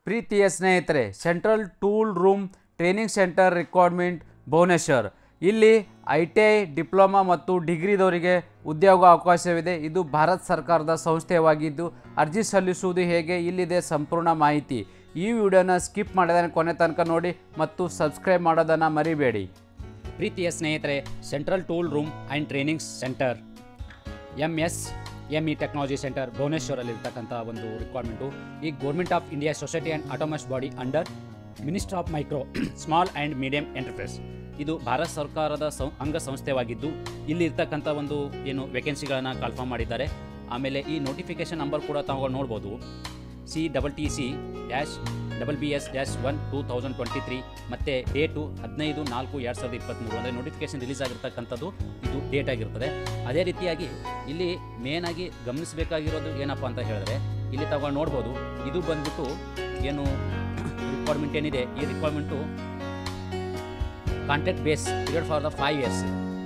ಪ್ರೀತಿಯ ಸ್ನೇಹಿತರೆ central tool room training centre requirement Bhubaneswar ಇಲ್ಲಿ ಐ ಟಿ ಐ ಡಿಪ್ಲೊಮಾ ಮತ್ತು ಡಿಗ್ರಿದವರಿಗೆ ಉದ್ಯೋಗ ಅವಕಾಶವಿದೆ ಇದು ಭಾರತ ಸರ್ಕಾರದ ಸಂಸ್ಥೆಯಾಗಿದ್ದು ಅರ್ಜಿ ಸಲ್ಲಿಸುವುದು ಹೇಗೆ ಇಲ್ಲಿದೆ ಸಂಪೂರ್ಣ ಮಾಹಿತಿ ಈ ವಿಡಿಯೋನ ಸ್ಕಿಪ್ ಮಾಡಿದ ಕೊನೆ ತನಕ ನೋಡಿ ಮತ್ತು ಸಬ್ಸ್ಕ್ರೈಬ್ ಮಾಡೋದನ್ನು ಮರಿಬೇಡಿ ಪ್ರೀತಿಯ ಸ್ನೇಹಿತರೆ central tool room and training centre M S M E technology centre ಭುವನೇಶ್ವರಲ್ಲಿ ಇರ್ತಕ್ಕಂಥ ಒಂದು ರಿಕ್ವೈರ್ಮೆಂಟು ಈ government of India society and autonomous body under minister of micro small and medium enterprise ಇದು ಭಾರತ ಸರ್ಕಾರದ ಸಂ ಅಂಗಸಂಸ್ಥೆಯಾಗಿದ್ದು ಇಲ್ಲಿ ಇರ್ತಕ್ಕಂಥ ಒಂದು ಏನು ವೇಕೆನ್ಸಿಗಳನ್ನು ಕನ್ಫರ್ಮ್ ಮಾಡಿದ್ದಾರೆ ಆಮೇಲೆ ಈ ನೋಟಿಫಿಕೇಶನ್ ನಂಬರ್ ಕೂಡ ತಾವು ನೋಡ್ಬೋದು C double T C dash double B S dash one two thousand twenty three ಮತ್ತು ಡೇಟು ಹದಿನೈದು ನಾಲ್ಕು ಎರಡು ಸಾವಿರದ ಇಪ್ಪತ್ತ್ಮೂರು ಅಂದರೆ ನೋಟಿಫಿಕೇಶನ್ ರಿಲೀಸ್ ಆಗಿರ್ತಕ್ಕಂಥದ್ದು ಇದು ಡೇಟ್ ಆಗಿರ್ತದೆ ಅದೇ ರೀತಿಯಾಗಿ ಇಲ್ಲಿ ಮೇನ್ ಆಗಿ ಗಮನಿಸಬೇಕಾಗಿರೋದು ಏನಪ್ಪ ಅಂತ ಹೇಳಿದ್ರೆ ಇಲ್ಲಿ ತಗೊಂಡು ನೋಡ್ಬೋದು ಇದು ಬಂದ್ಬಿಟ್ಟು ಏನು ರಿಕ್ವೈರ್ಮೆಂಟ್ ಏನಿದೆ ಈ requirement contract base period for the five years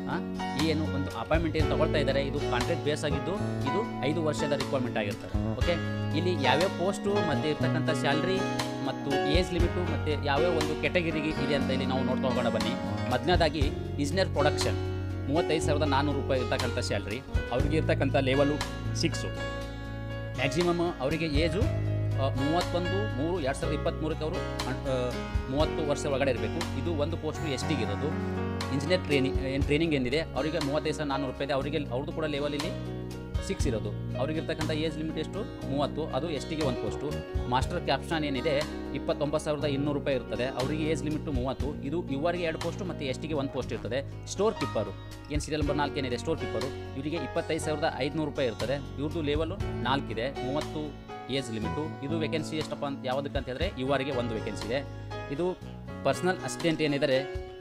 ಈ ಏನು ಒಂದು ಅಪಾಯಿಂಟ್ಮೆಂಟ್ ಏನು ತಗೊಳ್ತಾ ಇದ್ದಾರೆ ಇದು ಕಾಂಟ್ರಾಕ್ಟ್ ಬೇಸ್ ಆಗಿದ್ದು ಇದು ಐದು ವರ್ಷದ ರಿಕ್ವೈರ್ಮೆಂಟ್ ಆಗಿರ್ತದೆ ಓಕೆ ಇಲ್ಲಿ ಯಾವ್ಯಾವ ಪೋಸ್ಟು ಮತ್ತು ಇರ್ತಕ್ಕಂಥ ಸ್ಯಾಲ್ರಿ ಮತ್ತು ಏಜ್ ಲಿಮಿಟು ಮತ್ತು ಯಾವ್ಯಾವ ಒಂದು ಕೆಟಗರಿಗೆ ಇದೆ ಅಂತ ಇಲ್ಲಿ ನಾವು ನೋಡ್ತಾ ಹೋಗೋಣ ಬನ್ನಿ ಮೊದಲನೇದಾಗಿ ಇಂಜಿನಿಯರ್ ಪ್ರೊಡಕ್ಷನ್ ಮೂವತ್ತೈದು ಸಾವಿರದ ನಾನ್ನೂರು ರೂಪಾಯಿ ಇರ್ತಕ್ಕಂಥ ಸ್ಯಾಲ್ರಿ ಅವ್ರಿಗೆ ಇರ್ತಕ್ಕಂಥ ಲೆವೆಲು ಸಿಕ್ಸು ಮ್ಯಾಕ್ಸಿಮಮ್ ಅವರಿಗೆ ಏಜು ಆ, ಮೂವತ್ತೊಂದು ಮೂರು ಎರಡು ಸಾವಿರದ ಇಪ್ಪತ್ತ್ಮೂರಕ್ಕೆ ಅವರು ಮೂವತ್ತು ವರ್ಷ ಒಳಗಡೆ ಇರಬೇಕು ಇದು ಒಂದು ಪೋಸ್ಟು ಎಸ್ ಟಿಗೆ ಇರೋದು ಇಂಜಿನಿಯರ್ ಟ್ರೈನಿಂಗ್ ಏನು ಟ್ರೈನಿಂಗ್ ಏನಿದೆ ಅವರಿಗೆ ಮೂವತ್ತೈದು ಸಾವಿರ ನಾನ್ನೂರು ರೂಪಾಯಿ ಇದೆ ಅವರಿಗೆ ಅವ್ರದ್ದು ಕೂಡ ಲೆವೆಲ್ ಇಲ್ಲಿ ಸಿಕ್ಸ್ ಇರೋದು ಅವ್ರಿಗೆ ಇರ್ತಕ್ಕಂಥ ಏಜ್ ಲಿಮಿಟ್ ಎಷ್ಟು ಮೂವತ್ತು ಅದು ಎಸ್ ಟಿಗೆ ಒಂದು ಪೋಸ್ಟು ಮಾಸ್ಟರ್ ಕ್ಯಾಪ್ಷನ್ ಏನಿದೆ ಇಪ್ಪತ್ತೊಂಬತ್ತು ಸಾವಿರದ ಇನ್ನೂರು ರೂಪಾಯಿ ಇರ್ತದೆ ಅವರಿಗೆ ಏಜ್ ಲಿಮಿಟು ಮೂವತ್ತು ಇದು ಇವರಿಗೆ ಎರಡು ಪೋಸ್ಟು ಮತ್ತು ಎಸ್ ಟಿಗೆ ಒಂದು ಪೋಸ್ಟ್ ಇರ್ತದೆ ಸ್ಟೋರ್ ಕೀಪರು ಏನು ಸೀರಿಯಲ್ ನಂಬರ್ ನಾಲ್ಕು ಏನಿದೆ ಸ್ಟೋರ್ ಕೀಪರು ಇವರಿಗೆ ಇಪ್ಪತ್ತೈದು ಸಾವಿರದ ಐದುನೂರು ರೂಪಾಯಿ ಇರ್ತದೆ ಇವ್ರದ್ದು ಲೆವೆಲು ನಾಲ್ಕಿದೆ ಮೂವತ್ತು ಏಜ್ ಲಿಮಿಟು ಇದು ವೇಕೆನ್ಸಿ ಎಷ್ಟಪ್ಪ ಅಂತ ಯಾವುದಕ್ಕೆ ಅಂತ ಹೇಳಿದ್ರೆ ಇವರಿಗೆ ಒಂದು ವೇಕೆನ್ಸಿ ಇದೆ ಇದು ಪರ್ಸನಲ್ ಅಸಿಸ್ಟೆಂಟ್ ಏನಿದ್ದಾರೆ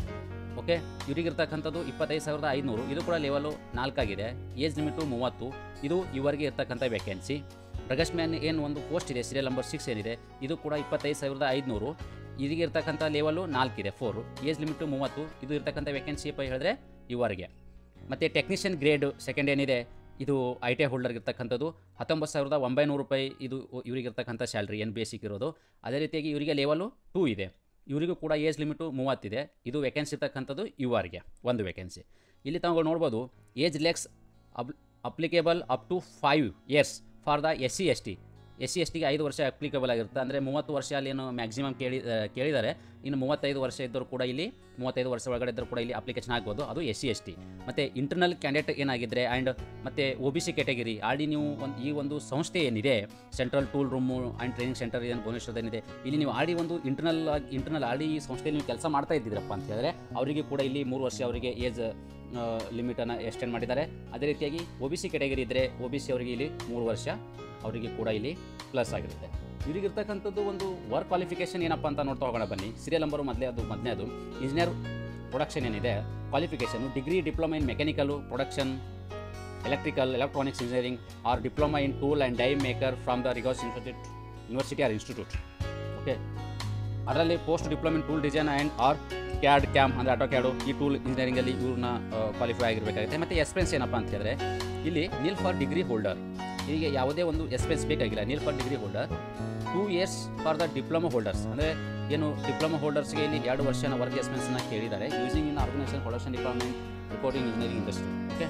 ಓಕೆ ಇವರಿಗಿರ್ತಕ್ಕಂಥದ್ದು ಇಪ್ಪತ್ತೈದು ಸಾವಿರದ ಐದುನೂರು ಇದು ಕೂಡ ಲೆವೆಲು ನಾಲ್ಕಾಗಿದೆ ಏಜ್ ಲಿಮಿಟು ಮೂವತ್ತು ಇದು ಇವರಿಗೆ ಇರ್ತಕ್ಕಂಥ ವೇಕೆನ್ಸಿ ಪ್ರಗಸ್ಟ್ ಮ್ಯಾನ್ ಏನು ಒಂದು ಪೋಸ್ಟ್ ಇದೆ ಸೀರಿಯಲ್ ನಂಬರ್ ಸಿಕ್ಸ್ ಏನಿದೆ ಇದು ಕೂಡ ಇಪ್ಪತ್ತೈದು ಸಾವಿರದ ಐದುನೂರು ಇದಕ್ಕೆ ಇರ್ತಕ್ಕಂಥ ಲೆವೆಲು ನಾಲ್ಕಿದೆ ಫೋರು ಏಜ್ ಲಿಮಿಟು ಮೂವತ್ತು ಇದು ಇರ್ತಕ್ಕಂಥ ವೇಕೆನ್ಸಿ ಅಪ್ಪ ಹೇಳಿದ್ರೆ ಇವರಿಗೆ ಮತ್ತು ಟೆಕ್ನಿಷಿಯನ್ ಗ್ರೇಡ್ ಸೆಕೆಂಡ್ ಏನಿದೆ ಇದು ಐ ಟಿ ಐ ಹೋಲ್ಡರ್ಗೆ ಇರ್ತಕ್ಕಂಥದ್ದು ಹತ್ತೊಂಬತ್ತು ಸಾವಿರದ ಒಂಬೈನೂರು ರೂಪಾಯಿ ಇದು ಇವರಿಗಿರ್ತಕ್ಕಂಥ ಸ್ಯಾಲ್ರಿ ಏನು ಬೇಸಿಕ್ ಇರೋದು ಅದೇ ರೀತಿಯಾಗಿ ಇವರಿಗೆ ಲೆವೆಲು ಟೂ ಇದೆ ಇವರಿಗೂ ಕೂಡ ಏಜ್ ಲಿಮಿಟು ಮೂವತ್ತಿದೆ ಇದು ವೇಕೆನ್ಸಿ ಇರ್ತಕ್ಕಂಥದ್ದು ಇವರಿಗೆ ಒಂದು ವೇಕೆನ್ಸಿ ಇಲ್ಲಿ ತಾವು ನೋಡ್ಬೋದು ಏಜ್ ಲೆಕ್ಸ್ ಅಬ್ applicable up to five years for the S C S T S C S ಟಿಗೆ ಐದು ವರ್ಷ ಅಪ್ಲಿಕೇಬಲ್ ಆಗಿರುತ್ತೆ ಅಂದರೆ ಮೂವತ್ತು ವರ್ಷ ಅಲ್ಲಿ ಏನು ಮ್ಯಾಕ್ಸಿಮಮ್ ಕೇಳಿ ಆ, ಕೇಳಿದ್ದಾರೆ ಇನ್ನು ಮೂವತ್ತೈದು ವರ್ಷ ಇದ್ದರೂ ಕೂಡ ಇಲ್ಲಿ ಮೂವತ್ತೈದು ವರ್ಷ ಒಳಗಡೆ ಇದ್ದರೂ ಕೂಡ ಇಲ್ಲಿ ಅಪ್ಲಿಕೇಶನ್ ಆಗ್ಬೋದು ಅದು ಎಸ್ ಸಿ ಎಸ್ ಟಿ ಮತ್ತು ಇಂಟರ್ನಲ್ ಕ್ಯಾಂಡಿಡೇಟ್ ಏನಾಗಿದ್ದರೆ ಆ್ಯಂಡ್ ಮತ್ತು O B C category already ನೀವು ಒಂದು ಈ ಒಂದು ಸಂಸ್ಥೆ ಏನಿದೆ central tool room and training centre ಏನು ಭುವನೇಶ್ವರದ ಏನಿದೆ ಇಲ್ಲಿ ನೀವು ಆಲ್ರೆಡಿ ಒಂದು ಇಂಟರ್ನಲ್ ಇಂಟರ್ನಲ್ ಆಲ್ರೆಡಿ ಈ ಸಂಸ್ಥೆಯಲ್ಲಿ ನೀವು ಕೆಲಸ ಮಾಡ್ತಾ ಇದ್ದಿದ್ರಪ್ಪ ಅಂತ ಹೇಳಿದ್ರೆ ಅವರಿಗೆ ಕೂಡ ಇಲ್ಲಿ ಮೂರು ವರ್ಷ ಅವರಿಗೆ ಏಜ್ ಲಿಮಿಟನ್ನು ಎಕ್ಸ್ಟೆಂಡ್ ಮಾಡಿದ್ದಾರೆ ಅದೇ ರೀತಿಯಾಗಿ ಒ ಬಿ ಸಿ ಕ್ಯಾಟಗರಿ ಇದ್ದರೆ ಒ ಬಿ ಸಿ ಅವರಿಗೆ ಇಲ್ಲಿ ಮೂರು ವರ್ಷ ಅವರಿಗೆ ಕೂಡ ಇಲ್ಲಿ ಪ್ಲಸ್ ಆಗಿರುತ್ತೆ ಇವರಿಗಿರ್ತಕ್ಕಂಥದ್ದು ಒಂದು ವರ್ಕ್ ಕ್ವಾಲಿಫಿಕೇಷನ್ ಏನಪ್ಪ ಅಂತ ನೋಡ್ತಾ ಹೋಗೋಣ ಬನ್ನಿ ಸೀರಿಯಲ್ ನಂಬರು ಮೊದಲೇ ಅದು ಮೊದಲನೇದು ಇಂಜಿನಿಯರ್ ಪ್ರೊಡಕ್ಷನ್ ಏನಿದೆ qualification degree diploma in mechanical production electrical electronics engineering or diploma in tool and die maker from the recognised institute university or institute okay ಅದರಲ್ಲಿ post diploma in tool design and or CAD CAM ಅಂದರೆ AutoCAD ಈ tool ಇಂಜಿನಿಯರಿಂಗಲ್ಲಿ ಇವ್ರನ್ನ qualify ಆಗಿರಬೇಕಾಗುತ್ತೆ ಮತ್ತು expense ಏನಪ್ಪ ಅಂತ ಹೇಳಿದ್ರೆ ಇಲ್ಲಿ ನೀಲ್ ಫಾರ್ ಡಿಗ್ರಿ ಹೋಲ್ಡರ್ ಹೀಗೆ ಯಾವುದೇ ಒಂದು ಎಕ್ಸ್ಪೆನ್ಸ್ ಬೇಕಾಗಿಲ್ಲ nil for degree holder two years for the diploma holders ಅಂದರೆ ಏನು ಡಿಪ್ಲೊಮಾ ಹೋಲ್ಡರ್ಸ್ಗೆ ಇಲ್ಲಿ ಎರಡು ವರ್ಷನ ವರ್ಕ್ ಎಕ್ಸ್ಪೆನ್ಸ್ನ ಕೇಳಿದ್ದಾರೆ using in organisation production department reporting engineering industry okay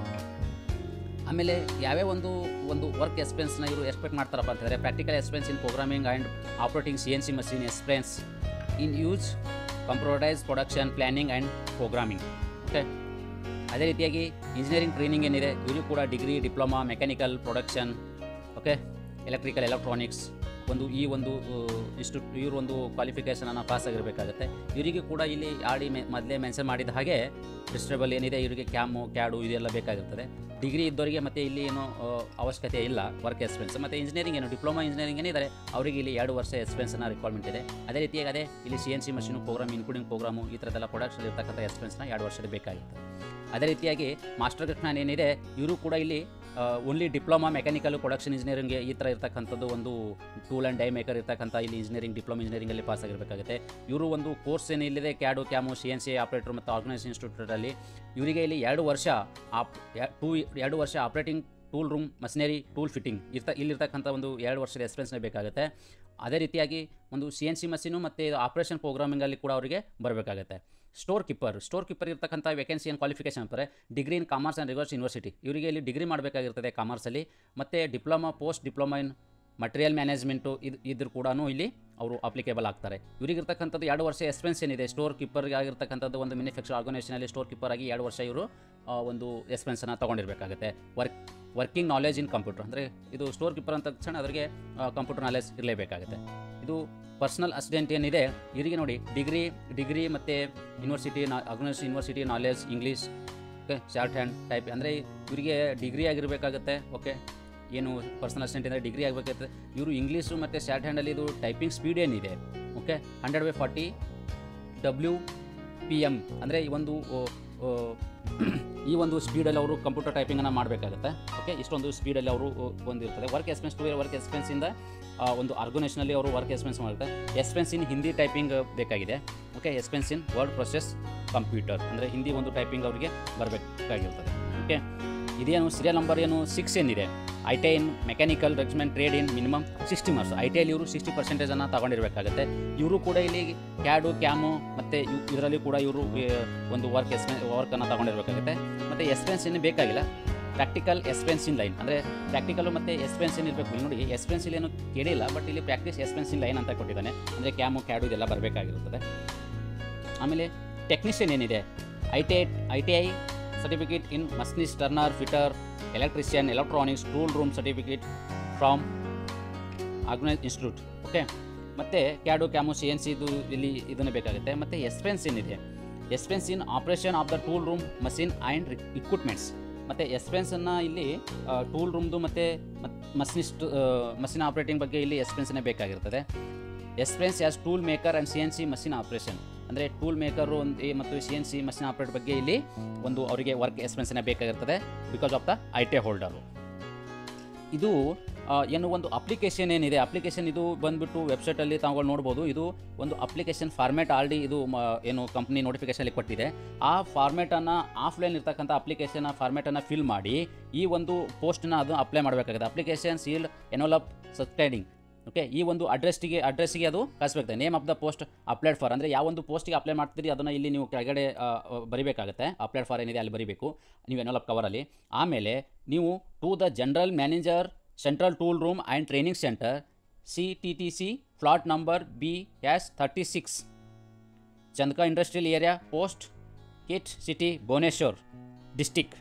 ಆಮೇಲೆ ಯಾವ್ಯಾವ ಒಂದು ಒಂದು ವರ್ಕ್ ಎಕ್ಸ್ಪೆನ್ಸ್ನ ಇವರು ಎಕ್ಸ್ಪೆಕ್ಟ್ ಮಾಡ್ತಾರಪ್ಪ ಅಂತಂದರೆ practical experience in programming and operating C N C machine experience in use computerise production planning and programming okay ಅದೇ ರೀತಿಯಾಗಿ ಇಂಜಿನಿಯರಿಂಗ್ ಟ್ರೈನಿಂಗ್ ಏನಿದೆ ಇವರು ಕೂಡ degree diploma mechanical production okay electrical electronics ಒಂದು ಈ ಒಂದು ಇಷ್ಟು ಇವರು ಒಂದು ಕ್ವಾಲಿಫಿಕೇಷನನ್ನು ಪಾಸ್ ಆಗಿರಬೇಕಾಗುತ್ತೆ ಇವರಿಗೆ ಕೂಡ ಇಲ್ಲಿ ಆಡಿ ಮೆ ಮೊದಲೇ ಮೆನ್ಷನ್ ಮಾಡಿದ ಹಾಗೆ ಡಿಸ್ಟ್ರಬಲ್ ಏನಿದೆ ಇವರಿಗೆ ಕ್ಯಾಮು ಕ್ಯಾಡು ಇದೆಲ್ಲ ಬೇಕಾಗಿರ್ತದೆ ಡಿಗ್ರಿ ಇದ್ದವರಿಗೆ ಮತ್ತು ಇಲ್ಲಿ ಏನು ಆ, ಅವಶ್ಯಕತೆ ಇಲ್ಲ ವರ್ಕ್ ಎಕ್ಸ್ಪೆನ್ಸ್ ಮತ್ತು ಇಂಜಿನಿಯರಿಂಗ್ ಏನು ಡಿಪ್ಲೊಮಾ ಇಂಜಿನಿಯರಿಂಗ್ ಏನಿದ್ದಾರೆ ಅವರಿಗೆ ಇಲ್ಲಿ ಎರಡು ವರ್ಷ ಎಕ್ಸ್ಪೆನ್ಸ್ನ ರಿಕ್ವೈರ್ಮೆಂಟ್ ಇದೆ ಅದೇ ರೀತಿಯಾಗಿ ಅದೇ ಇಲ್ಲಿ C N C machine program including program ಈ ಥರದ್ದೆಲ್ಲ ಪ್ರೊಡಕ್ಷನ್ ಇರ್ತಕ್ಕಂಥ ಎಕ್ಸ್ಪೆನ್ಸ್ನ ಎರಡು ವರ್ಷದ ಬೇಕಾಗಿತ್ತು ಅದೇ ರೀತಿಯಾಗಿ ಮಾಸ್ಟರ್ ಜ್ಞಾನ ಏನಿದೆ ಇವರು ಕೂಡ ಇಲ್ಲಿ ಓನ್ಲಿ ಡಿಪ್ಲೊಮಾ ಮೆಕ್ಯಾನಿಕಲ್ ಪ್ರೊಡಕ್ಷನ್ ಇಂಜಿನಿಯರಿಂಗ್ಗೆ ಈ ಥರ ಇರ್ತಕ್ಕಂಥದ್ದು ಒಂದು ಟೂಲ್ ಆ್ಯಂಡ್ ಡೈ ಮೇಕರ್ ಇರ್ತಕ್ಕಂಥ ಇಲ್ಲಿ ಇಂಜಿನಿಯರಿಂಗ್ ಡಿಪ್ಲೊಮಾ ಇಂಜಿನಿಯರಿಂಗಲ್ಲಿ ಪಾಸ್ ಆಗಿರಬೇಕಾಗುತ್ತೆ ಇವರು ಒಂದು ಕೋರ್ಸ್ ಏನಿಲ್ಲದೆ CAD CAM C N C operator ಮತ್ತು ಆರ್ಗನೈಸ್ ಇನ್ಸ್ಟಿಟ್ಯೂಟಲ್ಲಿ ಇವರಿಗೆ ಇಲ್ಲಿ ಎರಡು ವರ್ಷ ಆಪ್ ಟೂ ಎರಡು ವರ್ಷ operating tool room machinery tool fitting ಇರ್ತ ಇಲ್ಲಿರ್ತಕ್ಕಂಥ ಒಂದು ಎರಡು ವರ್ಷದ ಎಕ್ಸ್ಪೀರಿಯನ್ಸ್ನೇ ಬೇಕಾಗುತ್ತೆ ಅದೇ ರೀತಿಯಾಗಿ ಒಂದು ಸಿ ಎನ್ ಸಿ ಮಷೀನು ಮತ್ತು ಆಪ್ರೇಷನ್ ಪ್ರೋಗ್ರಾಮಿಂಗಲ್ಲಿ ಕೂಡ ಅವರಿಗೆ ಬರಬೇಕಾಗುತ್ತೆ ಸ್ಟೋರ್ ಕೀಪರ್ ಸ್ಟೋರ್ ಕೀಪರ್ ಇರ್ತಕ್ಕಂಥ ವೇಕೆನ್ಸಿ ಏನು ಕ್ವಾಲಿಫಿಕೇಷನ್ ಅಂತಾರೆ degree in commerce and reverse university ಇವರಿಗೆ ಇಲ್ಲಿ ಡಿಗ್ರಿ ಮಾಡಬೇಕಾಗಿರ್ತದೆ ಕಾಮರ್ಸಲ್ಲಿ ಮತ್ತು diploma post diploma in material management ಇದು ಇದ್ರ ಕೂಡ ಇಲ್ಲಿ ಅವರು ಅಪ್ಲಿಕೇಬಲ್ ಆಗ್ತಾರೆ ಇವರಿಗಿರ್ತಕ್ಕಂಥದ್ದು ಎರಡು ವರ್ಷ ಎಕ್ಸ್ಪೆನ್ಸ್ ಏನಿದೆ ಸ್ಟೋರ್ ಕೀಪರ್ಗೆ ಆಗಿರ್ತಕ್ಕಂಥದ್ದು ಒಂದು ಮ್ಯಾನುಫ್ಯಾಕ್ಚರ್ ಆರ್ಗನೈಸೇಷನಲ್ಲಿ ಸ್ಟೋರ್ ಕೀಪರ್ ಆಗಿ ಎರಡು ವರ್ಷ ಇವರು ಆ, ಒಂದು ಎಕ್ಸ್ಪೆನ್ಸನ್ನು ತೊಗೊಂಡಿರಬೇಕಾಗುತ್ತೆ work working knowledge in computer ಅಂದರೆ ಇದು ಸ್ಟೋರ್ ಕೀಪರ್ ಅಂತ ತಕ್ಷಣ ಅವರಿಗೆ ಕಂಪ್ಯೂಟರ್ ನಾಲೆಜ್ ಇರಲೇಬೇಕಾಗುತ್ತೆ ಇದು ಪರ್ಸನಲ್ ಅಸಿಸ್ಟೆಂಟ್ ಏನಿದೆ ಇವರಿಗೆ ನೋಡಿ ಡಿಗ್ರಿ ಡಿಗ್ರಿ ಮತ್ತು ಯೂನಿವರ್ಸಿಟಿ ನಾ ಅಗ್ನಸ್ university knowledge English okay shorthand type ಅಂದರೆ ಇವರಿಗೆ ಡಿಗ್ರಿ ಆಗಿರಬೇಕಾಗುತ್ತೆ ಓಕೆ ಏನು ಪರ್ಸನಲ್ ಅಸಿಸ್ಟೆಂಟ್ ಅಂದರೆ ಡಿಗ್ರಿ ಆಗಬೇಕಾಗುತ್ತೆ ಇವರು ಇಂಗ್ಲೀಷು ಮತ್ತು ಶಾರ್ಟ್ ಹ್ಯಾಂಡಲ್ಲಿ ಇದು ಟೈಪಿಂಗ್ ಸ್ಪೀಡ್ ಏನಿದೆ okay hundred by forty W P M ಅಂದರೆ ಈ ಒಂದು ಓ, ಓ, ಈ ಒಂದು ಸ್ಪೀಡಲ್ಲಿ ಅವರು ಕಂಪ್ಯೂಟರ್ ಟೈಪಿಂಗನ್ನು ಮಾಡಬೇಕಾಗುತ್ತೆ ಓಕೆ ಇಷ್ಟೊಂದು ಸ್ಪೀಡಲ್ಲಿ ಅವರು ಹೊಂದಿರ್ತದೆ ವರ್ಕ್ ಎಕ್ಸ್ಪೆನ್ಸ್ ಟು ವರ್ಕ್ ಎಕ್ಸ್ಪೆನ್ಸಿಂದ ಆ, ಒಂದು ಆರ್ಗನೈಸೇಷನಲ್ಲಿ ಅವರು ವರ್ಕ್ ಎಕ್ಸ್ಪೆನ್ಸ್ ಮಾಡ್ತಾರೆ ಎಕ್ಸ್ಪೆನ್ಸ್ ಇನ್ ಹಿಂದಿ ಟೈಪಿಂಗ್ ಬೇಕಾಗಿದೆ okay experience in word process computer ಅಂದರೆ ಹಿಂದಿ ಒಂದು ಟೈಪಿಂಗ್ ಅವರಿಗೆ ಬರಬೇಕಾಗಿರ್ತದೆ ಓಕೆ ಇದೇನು ಸೀರಿಯಲ್ ನಂಬರ್ ಏನು ಸಿಕ್ಸ್ ಏನಿದೆ ಐ ಟಿ ಇನ್ ಮೆಕ್ಯಾನಿಕಲ್ ರೆಕ್ಸ್ಮೆಂಟ್ trade in minimum sixty marks I T ಐಲಿ ಇವರು ಸಿಕ್ಸ್ಟಿ ಪರ್ಸೆಂಟೇಜನ್ನು ತಗೊಂಡಿರಬೇಕಾಗುತ್ತೆ ಇವರು ಕೂಡ ಇಲ್ಲಿ ಕ್ಯಾಡು ಕ್ಯಾಮು ಮತ್ತು ಇದರಲ್ಲಿ ಕೂಡ ಇವರು ಒಂದು ವರ್ಕ್ ಎಕ್ಸ್ಪೆನ್ ವರ್ಕನ್ನು ತಗೊಂಡಿರಬೇಕಾಗುತ್ತೆ ಮತ್ತು ಎಕ್ಸ್ಪೆನ್ಸ್ ಏನು ಬೇಕಾಗಿಲ್ಲ ಪ್ರಾಕ್ಟಿಕಲ್ ಎಕ್ಸ್ಪೆನ್ಸಿನ್ ಲೈನ್ ಅಂದರೆ ಪ್ರಾಕ್ಟಿಕಲು ಮತ್ತು ಎಕ್ಸ್ಪೆನ್ಸಿನ್ ಇರಬೇಕು ಇಲ್ಲಿ ನೋಡಿ ಎಕ್ಸ್ಪೆನ್ಸಿಲ್ ಏನು ಕೇಳಿಲ್ಲ ಬಟ್ ಇಲ್ಲಿ ಪ್ರಾಕ್ಟೀಸ್ ಎಕ್ಸ್ಪೆನ್ಸಿನ್ ಲೈನ್ ಅಂತ ಕೊಟ್ಟಿದ್ದಾನೆ ಅಂದರೆ ಕ್ಯಾಮು ಕ್ಯಾಡು ಇದೆಲ್ಲ ಬರಬೇಕಾಗಿರುತ್ತದೆ ಆಮೇಲೆ ಟೆಕ್ನಿಷಿಯನ್ ಏನಿದೆ I T I I T I certificate in machinist turner fitter electrician electronics tool room certificate from organised institute okay ಮತ್ತು CAD CAM C N C ಇದು ಇಲ್ಲಿ ಇದನ್ನು ಬೇಕಾಗುತ್ತೆ ಮತ್ತು ಎಕ್ಸ್ಪೆನ್ಸ್ ಏನಿದೆ experience in operation of the tool room machine and equipments ಮತ್ತು ಎಕ್ಸ್ಪೆನ್ಸನ್ನು ಇಲ್ಲಿ ಟೂಲ್ ರೂಮ್ದು ಮತ್ತು ಮಷಿನಿಸ್ಟ್ ಮಷಿನ್ ಆಪ್ರೇಟಿಂಗ್ ಬಗ್ಗೆ ಇಲ್ಲಿ ಎಕ್ಸ್ಪೆನ್ಸನ್ನೇ ಬೇಕಾಗಿರ್ತದೆ experience as tool maker and C N C machine operation ಅಂದರೆ ಟೂಲ್ ಮೇಕರು ಒಂದು ಮತ್ತು C N C machine operate ಬಗ್ಗೆ ಇಲ್ಲಿ ಒಂದು ಅವರಿಗೆ ವರ್ಕ್ ಎಕ್ಸ್ಪೆನ್ಸನ್ನೇ ಬೇಕಾಗಿರ್ತದೆ because of the I T holder ಇದು ಆ, ಏನು ಒಂದು ಅಪ್ಲಿಕೇಶನ್ ಏನಿದೆ ಅಪ್ಲಿಕೇಶನ್ ಇದು ಬಂದ್ಬಿಟ್ಟು ವೆಬ್ಸೈಟಲ್ಲಿ ತಾವು ನೋಡ್ಬೋದು ಇದು ಒಂದು ಅಪ್ಲಿಕೇಶನ್ ಫಾರ್ಮ್ಯಾಟ್ ಆಲ್ರೆಡಿ ಇದು ಮ, ಏನು ಕಂಪ್ನಿ ನೋಟಿಫಿಕೇಶನಲ್ಲಿ ಕೊಟ್ಟಿದೆ ಆ ಫಾರ್ಮ್ಯಾಟನ್ನು ಆಫ್ಲೈನ್ ಇರ್ತಕ್ಕಂಥ ಅಪ್ಲಿಕೇಶನ್ ಫಾರ್ಮ್ಯಾಟನ್ನು ಫಿಲ್ ಮಾಡಿ ಈ ಒಂದು ಪೋಸ್ಟನ್ನ ಅದು ಅಪ್ಲೈ ಮಾಡಬೇಕಾಗುತ್ತೆ application sealed envelope subscribing okay ಈ ಒಂದು ಅಡ್ರೆಸ್ಟಿಗೆ ಅಡ್ರೆಸ್ಸಿಗೆ ಅದು ಕಳಿಸ್ಬೇಕು name of the post applied for ಅಂದರೆ ಯಾವ ಒಂದು ಪೋಸ್ಟಿಗೆ ಅಪ್ಲೈ ಮಾಡ್ತೀರಿ ಅದನ್ನು ಇಲ್ಲಿ ನೀವು ಕೆಳಗಡೆ ಆ, ಆ, ಬರಿಬೇಕಾಗುತ್ತೆ ಅಪ್ಲೈಡ್ ಫಾರ್ ಏನಿದೆ ಅಲ್ಲಿ ಬರಿಬೇಕು ನೀವು ಎನೋಲಪ್ ಕವರಲ್ಲಿ ಆಮೇಲೆ ನೀವು to the general manager central tool room and training centre C T T C flat number B S thirty six Chandaka industrial area post kit city Bhubaneswar district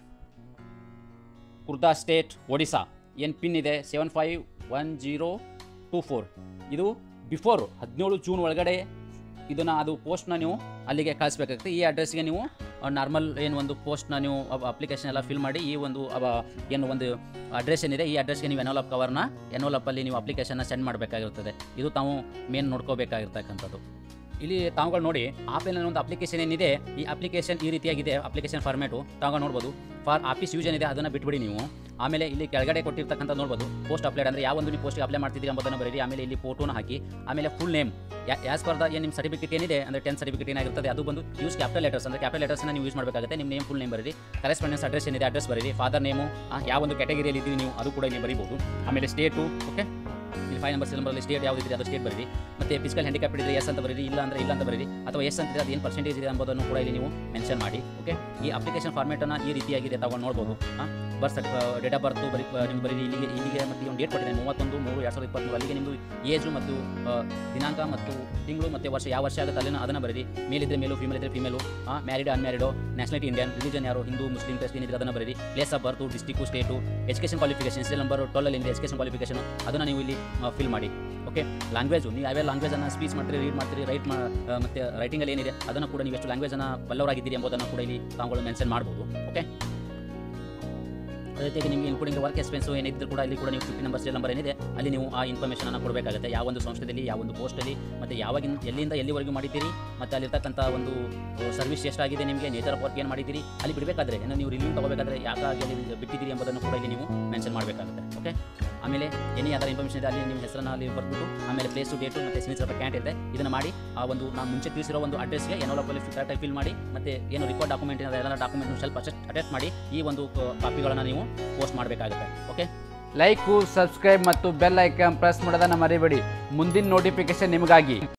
Khurda state Odisha ಏನು ಪಿನ್ ಇದೆ seven five one zero two four ಇದು before ಹದಿನೇಳು June ಒಳಗಡೆ ಇದನ್ನು ಅದು ಪೋಸ್ಟ್ನ ನೀವು ಅಲ್ಲಿಗೆ ಕಳಿಸ್ಬೇಕಾಗುತ್ತೆ ಈ ಅಡ್ರೆಸ್ಗೆ ನೀವು ನಾರ್ಮಲ್ ಏನು ಒಂದು ಪೋಸ್ಟ್ನ ನೀವು ಅಪ್ಲಿಕೇಶನ್ ಎಲ್ಲ ಫಿಲ್ ಮಾಡಿ ಈ ಒಂದು ಅವ ಏನು ಒಂದು ಅಡ್ರೆಸ್ ಏನಿದೆ ಈ ಅಡ್ರೆಸ್ಗೆ ನೀವು ಎನೋಲಪ್ ಕವರ್ನ ಎನೋಲಪ್ಪಲ್ಲಿ ನೀವು ಅಪ್ಲಿಕೇಶನ್ನ ಸೆಂಡ್ ಮಾಡಬೇಕಾಗಿರ್ತದೆ ಇದು ತಾವು ಮೇನ್ ನೋಡ್ಕೋಬೇಕಾಗಿರ್ತಕ್ಕಂಥದ್ದು ಇಲ್ಲಿ ತಾವುಗಳು ನೋಡಿ ಆಪ್ಲೈನಲ್ಲಿ ಒಂದು ಅಪ್ಲಿಕೇಶನ್ ಏನಿದೆ ಈ ಅಪ್ಲಿಕೇಶನ್ ಈ ರೀತಿಯಾಗಿದೆ ಅಪ್ಲಿಕೇಶನ್ ಫಾರ್ಮೇಟು ತಾವುಗಳು ನೋಡ್ಬೋದು ಫಾರ್ ಆಫೀಸ್ ಯೂಸ್ ಏನಿದೆ ಅದನ್ನು ಬಿಟ್ಬಿಡಿ ನೀವು ಆಮೇಲೆ ಇಲ್ಲಿ ಕೆಳಗಡೆ ಕೊಟ್ಟಿರ್ತಕ್ಕಂಥ ನೋಡ್ಬೋದು ಪೋಸ್ಟ್ ಅಪ್ಲೈಡ್ ಅಂದರೆ ಯಾವ ಒಂದು ನೀವು ಪೋಸ್ಟ್ಗೆ ಅಪ್ಲೈ ಮಾಡ್ತಿದ್ದೀರಿ ಎಂಬುದನ್ನು ಬರೀರಿ ಆಮೇಲೆ ಇಲ್ಲಿ ಫೋಟೋನ ಹಾಕಿ ಆಮೇಲೆ full name as per the ಏನು ನಿಮ್ಮ ಸರ್ಟಿಫಿಕೇಟ್ ಏನಿದೆ ಅಂದರೆ ಟೆಂತ್ ಸರ್ಟಿಫಿಕೇಟ್ ಏನಾಗಿರ್ತದೆ ಅದು ಬಂದು ಯೂಸ್ ಕ್ಯಾಪಿಟಲ್ ಲೆಟರ್ಸ್ ಅಂದರೆ ಕ್ಯಾಪಿಟಲ್ ಲೆಟರ್ಸ್ನ ನೀವು ಯೂಸ್ ಮಾಡಬೇಕಾಗುತ್ತೆ ನಿಮ್ಮ ನೇಮ್ ಫುಲ್ ನೇಮ್ ಬರೀರಿ ಕರೆಸ್ಪಾಂಡೆನ್ಸ್ ಅಡ್ರೆಸ್ ಏನಿದೆ ಅಡ್ರೆಸ್ ಬರೀರಿ ಫಾದರ್ ನೇಮು ಯಾವ ಒಂದು ಕ್ಯಾಟಗರಿಯಲ್ಲಿ ಇದ್ದೀರಿ ನೀವು ಅದು ಕೂಡ ನೀವು ಬರೀಬೋದು ಆಮೇಲೆ ಸ್ಟೇಟು ಓಕೆ ಇಲ್ಲಿ ಫೈವ್ ನಂಬರ್ಸ್ ನಂಬರಲ್ಲಿ ಸ್ಟೇಟ್ ಯಾವ್ದು ಇದೆ ಅದು ಸ್ಟೇಟ್ ಬರೀರಿ ಮತ್ತೆ ಫಿಸಿಕಲ್ ಹ್ಯಾಂಡಿಕ್ಯಾಪ್ ಇದ್ರೆ ಎಸ್ ಅಂತ ಬರೀರಿ ಇಲ್ಲ ಅಂದ್ರೆ ಇಲ್ಲ ಅಂತ ಬರೀರಿ ಅಥವಾ ಎಸ್ ಅಂತಿದ್ರೆ ಅದು ಏನು ಪರ್ಸೆಂಟೇಜ್ ಇದೆ ಎಂಬುದನ್ನು ಕೂಡ ಇಲ್ಲಿ ನೀವು ಮೆನ್ಷನ್ ಮಾಡಿ ಓಕೆ ಈ ಅಪ್ಲಿಕೇಶನ್ ಫಾರ್ಮೇಟನ್ನು ಈ ರೀತಿಯಾಗಿದೆ ತಗೊಂಡು ನೋಡ್ಬೋದು ಬರ್ತ್ ಸರ್ಟಿ ಡೇಟ್ ಆಫ್ ಬರ್ತು ಬರೀ ನಿಮ್ಗೆ ಬರೀ ಇಲ್ಲಿಗೆ ಇಲ್ಲಿಗೆ ಮತ್ತು ಒಂದು ಡೇಟ್ ಕೊಟ್ಟಿದೆ ಮೂವತ್ತೊಂದು ಮೂರು ಎರಡು ಸಾವಿರದ ಇಪ್ಪತ್ತ್ಮೂರು ಅಲ್ಲಿಗೆ ನಿಮ್ಮದು ಏಜು ಮತ್ತು ಆ, ದಿನಾಂಕ ಮತ್ತು ತಿಂಗಳು ಮತ್ತು ವರ್ಷ ಯಾವ ವರ್ಷ ಆಗುತ್ತೆ ಅಲ್ಲಿನ ಅದನ್ನು ಬರೀರಿ ಮೇಲಿದ್ರೆ ಮೇಲು ಫೀಮೇಲ್ ಇದ್ರೆ female married unmarried nationality Indian religion ಯಾರು ಹಿಂದೂ ಮುಸ್ಲಿಂ ಕ್ರಿಸ್ಟಿಯನ್ ಇದ್ರೆ ಅದನ್ನು ಬರೀರಿ place of birth district state education qualification serial number twelve ಇದೆ ಎಜುಕೇಷನ್ ಕ್ವಾಲಿಫಿಕೇಷನ್ ಅದನ್ನು ನೀವು ಇಲ್ಲಿ ಫಿಲ್ ಮಾಡಿ ಓಕೆ ಲ್ಯಾಂಗ್ವೇಜು ನೀವು ಯಾವ್ಯಾವ ಲ್ಯಾಂಗ್ವೇಜನ್ನು ಸ್ಪೀಚ್ ಮಾಡ್ತೀರಿ ರೀಡ್ ಮಾಡ್ತೀರಿ ರೈಟ್ ಮಾ ಆ, ಮತ್ತೆ ರೈಟಿಂಗಲ್ಲಿ ಏನಿದೆ ಅದನ್ನು ಕೂಡ ನೀವು ಎಷ್ಟು ಲ್ಯಾಂಗ್ವೇಜನ್ನು ಬಲ್ಲವರಾಗಿದ್ದೀರಿ ಎಂಬುದನ್ನು ಕೂಡ ಇಲ್ಲಿ ತಾವುಗಳು ಮೆನ್ಷನ್ ಮಾಡ್ಬೋದು ಓಕೆ ಅದೇ ರೀತಿಯಾಗಿ ನಿಮಗೆ ಇನ್ಕ್ಲೂಡಿಂಗ್ ವರ್ಕ್ ಎಕ್ಸ್ಪೆನ್ಸು ಏನಿದ್ರು ಕೂಡ ಇಲ್ಲಿ ಕೂಡ ನೀವು ಫಿಫ್ಟಿ ನಂಬರ್ ಸೀರಿಯಲ್ ನಂಬರ್ ಏನಿದೆ ಅಲ್ಲಿ ನೀವು ಆ ಇನ್ಫಾರ್ಮೇಷನ್ ಅನ್ನು ಕೊಡಬೇಕಾಗುತ್ತೆ ಯಾವ ಒಂದು ಸಂಸ್ಥೆಯಲ್ಲಿ ಯಾವ ಒಂದು ಪೋಸ್ಟಲ್ಲಿ ಮತ್ತು ಯಾವಾಗಿನ ಎಲ್ಲಿಂದ ಎಲ್ಲಿವರೆಗೂ ಮಾಡಿದ್ದೀರಿ ಮತ್ತು ಅಲ್ಲಿರ್ತಕ್ಕಂಥ ಒಂದು ಸರ್ವಿಸ್ ಎಷ್ಟಾಗಿದೆ ನಿಮಗೆ ನೇಚರ್ ಆಫ್ ವರ್ಕ್ ಏನು ಮಾಡಿದ್ದೀರಿ ಅಲ್ಲಿ ಬಿಡಬೇಕಾದ್ರೆ ಏನು ನೀವು ರಿವ್ಯೂ ತಗೋಬೇಕಾದ್ರೆ ಯಾಕಾಗಿ ಅಲ್ಲಿ ಬಿಟ್ಟಿದ್ದೀರಿ ಎಂಬುದನ್ನು ಕೂಡ ಇಲ್ಲಿ ನೀವು ಮೆನ್ಷನ್ ಮಾಡಬೇಕಾಗುತ್ತೆ ಓಕೆ ಆಮೇಲೆ ಎನಿ ಅದರ ಇನ್ಫಾರ್ಮೇಷನ್ ಇದೆ ಅಲ್ಲಿ ನಿಮ್ಮ ಹೆಸರನ್ನ ಅಲ್ಲಿ ಬರ್ಬಿಟ್ಟು ಆಮೇಲೆ ಪ್ಲೇಸು ಡೇಟು ಮತ್ತು ಸಿಗ್ನೇಚರ್ ಕ್ಯಾಂಟ್ ಇದೆ ಇದನ್ನು ಮಾಡಿ ಆ ಒಂದು ನಾನು ಮುಂಚೆ ತಿಳಿಸಿರೋ ಒಂದು ಅಡ್ರೆಸ್ಗೆ ಏನೋ ಕರೆಕ್ಟಾಗಿ ಫಿಲ್ ಮಾಡಿ ಮತ್ತು ಏನು ರಿಕಾರ್ಡ್ ಡಾಕ್ಯುಮೆಂಟ್ ಇದೆ ಎಲ್ಲ ಡಾಕ್ಯುಮೆಂಟ್ ಸ್ವಲ್ಪ ಅಟೆಸ್ಟ್ ಮಾಡಿ ಈ ಒಂದು ಕಾಪಿಗಳನ್ನು ನೀವು ಪೋಸ್ಟ್ ಮಾಡಬೇಕಾಗುತ್ತೆ ಓಕೆ ಲೈಕು ಸಬ್ಸ್ಕ್ರೈಬ್ ಮತ್ತು ಬೆಲ್ ಐಕಾನ್ ಪ್ರೆಸ್ ಮಾಡೋದನ್ನು ಮರಿಬೇಡಿ ಮುಂದಿನ ನೋಟಿಫಿಕೇಶನ್ ನಿಮಗಾಗಿ